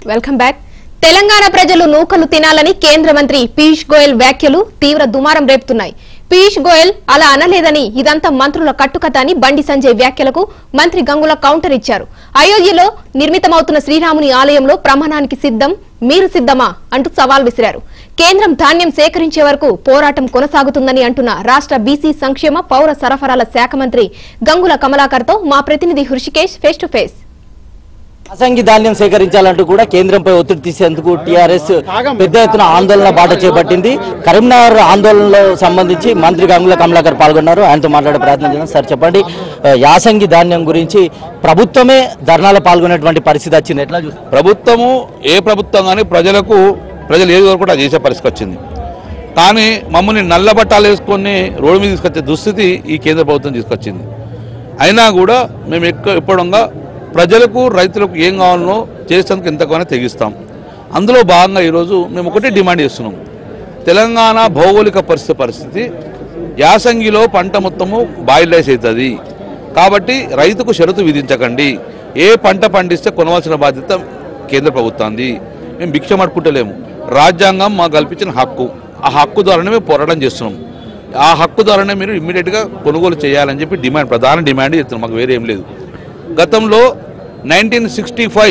Welcome back Telangana ప్రజలు నూకలు తినాలని కేంద్ర మంత్రి పీయూష్ గోయల్ వ్యాఖ్యలు తీవ్ర దుమారం రేపుతున్నాయి పీయూష్ గోయల్ అలా అనలేదని ఇదంతా మంత్రుల కట్టుకథ అని బండి సంజయ్ వ్యాఖ్యలకు మంత్రి గంగుల కౌంటర్ ఇచ్చారు అయోధ్యలో నిర్మితమవుతున్న శ్రీరాముని ఆలయంలో ప్రమాణానికి సిద్ధం మీరు సిద్ధమా అంటూ సవాల్ విసిరారు కేంద్రం ధాన్యం సేకరించే వరకు పోరాటం కొనసాగుతుందని అంటున్న రాష్ట్ర బీసీ సంక్షేమ పౌర సరఫరాల శాఖ మంత్రి గంగుల కమలాకర్తో మా ప్రతినిధి హృషికేష్ ఫేస్ టు ఫేస్ అసంగి ధాన్యం సేకరించాలంటూ కూడా కేంద్రంపై ఒత్తిడి తీసేందుకు టీఆర్ఎస్ పెద్ద ఎత్తున ఆందోళన బాట చేపట్టింది కరీంనగర్ ఆందోళనలో సంబంధించి మంత్రి గంగుల కమలాకర్ పాల్గొన్నారు ఆయనతో మాట్లాడే ప్రయత్నం చేద్దాం సార్ చెప్పండి ఆ, యాసంగి ధాన్యం గురించి ప్రభుత్వమే ధర్నాలో పాల్గొనేటువంటి పరిస్థితి వచ్చింది ఎట్లా చూస్తారు ప్రభుత్వము ఏ ప్రభుత్వం కానీ ప్రజలకు ప్రజలు ఏది వరకు కూడా చేసే పరిస్థితి వచ్చింది కానీ మమ్మల్ని నల్ల బట్టాలు వేసుకొని రోడ్డు మీద తీసుకొచ్చే దుస్థితి ఈ కేంద్ర ప్రభుత్వం తీసుకొచ్చింది అయినా కూడా మేము ఎక్కువ ఎప్పుడంగా ప్రజలకు రైతులకు ఏం కావాలనో చేసేందుకు ఎంతగానో తెగిస్తాం అందులో భాగంగా ఈరోజు మేము ఒకటే డిమాండ్ చేస్తున్నాం తెలంగాణ భౌగోళిక పరిస్థితి పరిస్థితి యాసంగిలో పంట మొత్తము బాయిల్ రైస్ అవుతుంది కాబట్టి రైతుకు షరతు విధించకండి ఏ పంట పండిస్తే కొనవలసిన బాధ్యత కేంద్ర ప్రభుత్వాన్ని మేము భిక్ష పట్టుకుంటలేము రాజ్యాంగం మాకు కల్పించిన హక్కు ఆ హక్కు ద్వారానే మేము పోరాటం చేస్తున్నాం ఆ హక్కు ద్వారానే మీరు ఇమ్మీడియట్గా కొనుగోలు చేయాలని చెప్పి డిమాండ్ ప్రధాన డిమాండ్ చేస్తున్నాం మాకు వేరే ఏం లేదు గతంలో నైన్టీన్ సిక్స్టీ ఫైవ్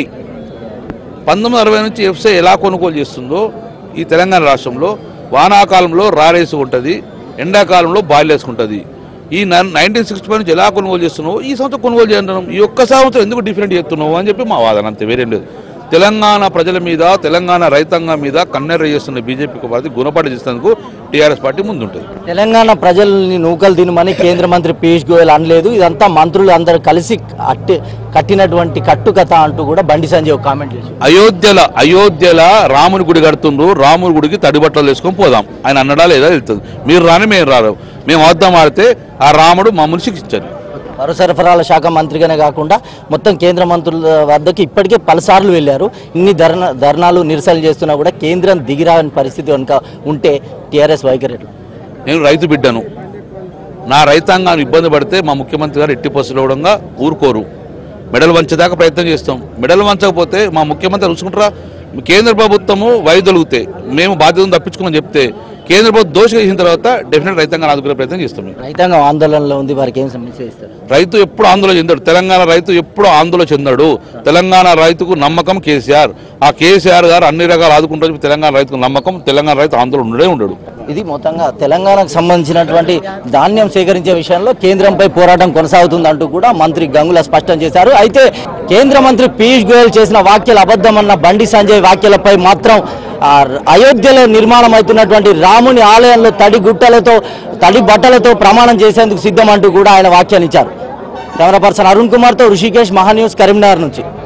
పంతొమ్మిది అరవై నుంచి ఎఫ్సీ ఎలా కొనుగోలు చేస్తుందో ఈ తెలంగాణ రాష్ట్రంలో వానాకాలంలో రారేసి ఉంటుంది ఎండాకాలంలో బాయిల్ వేసుకుంటుంది ఈ నైన్టీన్ సిక్స్టీ ఫైవ్ నుంచి ఎలా కొనుగోలు చేస్తున్నావు ఈ సంవత్సరం కొనుగోలు చేయంటున్నాం ఈ ఒక్క సంవత్సరం ఎందుకు డిఫరెంట్ చేస్తున్నావు అని చెప్పి మా వాదన అంతే వేరేం లేదు తెలంగాణ ప్రజల మీద తెలంగాణ రైతాంగం మీద కన్నెర్ర చేస్తున్న బీజేపీకి పార్టీ గుణపాటు చేసేందుకు టీఆర్ఎస్ పార్టీ ముందుంటుంది తెలంగాణ ప్రజల్ని నూకలు తినమని కేంద్ర మంత్రి పీయూష్ గోయల్ అనలేదు ఇదంతా మంత్రులు అందరూ కలిసి అట్టి కట్టినటువంటి కట్టుకథ అంటూ కూడా బండి సంజయ్ ఒక కామెంట్ చేశారు అయోధ్యల అయోధ్యల రాముని గుడి కడుతుండ్రు రాముని గుడికి తడిబట్టలు వేసుకొని పోదాం ఆయన అన్నడా లేదా వెళ్తుంది మీరు రాని మేము రారు మేము వద్దాం ఆడితే ఆ రాముడు మమ్మల్ని శిక్షించారు పౌర సరఫరాల శాఖ మంత్రిగానే కాకుండా మొత్తం కేంద్ర మంత్రుల వద్దకు ఇప్పటికే పలుసార్లు వెళ్ళారు ఇన్ని ధర్నా ధర్నాలు నిరసనలు చేస్తున్నా కూడా కేంద్రం దిగిరాని పరిస్థితి కనుక ఉంటే టీఆర్ఎస్ వైఖరి ఎట్లా? నేను రైతు బిడ్డను నా రైతాంగాన్ని ఇబ్బంది పడితే మా ముఖ్యమంత్రి గారు ఎట్టి పసులు ఇవ్వడంగా ఊరుకోరు మెడలు వంచేదాకా ప్రయత్నం చేస్తాం మెడలు వంచకపోతే మా ముఖ్యమంత్రి చూసుకుంటారా కేంద్ర ప్రభుత్వము వైదొలిగితే మేము బాధ్యతను తప్పించుకోమని చెప్తే కేంద్ర ప్రభుత్వం దోష చేసిన తర్వాత డెఫినెట్ రైతాంగాన్ని ఆదుకునే ప్రయత్నం చేస్తాం మేము. రైతాంగం ఆందోళనలో ఉంది వారికి ఏం సమస్య ఇస్తారు రైతు ఎప్పుడు ఆందోళన చెందాడు తెలంగాణ రైతు ఎప్పుడు ఆందోళన చెందాడు తెలంగాణ రైతుకు నమ్మకం కేసీఆర్ ఆ కేసీఆర్ గారు అన్ని రకాలు ఆదుకుంటారు చెప్పి తెలంగాణ రైతుకు నమ్మకం తెలంగాణ రైతు ఆందోళన ఉండడే ఉండడు ఇది మొత్తంగా తెలంగాణకు సంబంధించినటువంటి ధాన్యం సేకరించే విషయంలో కేంద్రంపై పోరాటం కొనసాగుతుందంటూ కూడా మంత్రి గంగుల స్పష్టం చేశారు అయితే కేంద్ర మంత్రి పీయూష్ గోయల్ చేసిన వ్యాఖ్యలు అబద్ధమన్న బండి సంజయ్ వ్యాఖ్యలపై మాత్రం ఆ, అయోధ్యలో నిర్మాణం అవుతున్నటువంటి రాముని ఆలయంలో తడి గుట్టలతో తడి బట్టలతో ప్రమాణం చేసేందుకు సిద్ధమంటూ కూడా ఆయన వ్యాఖ్యానించారు కెమెరా పర్సన్ అరుణ్ కుమార్తో ఋషికేష్ మహాన్యూస్ కరీంనగర్ నుంచి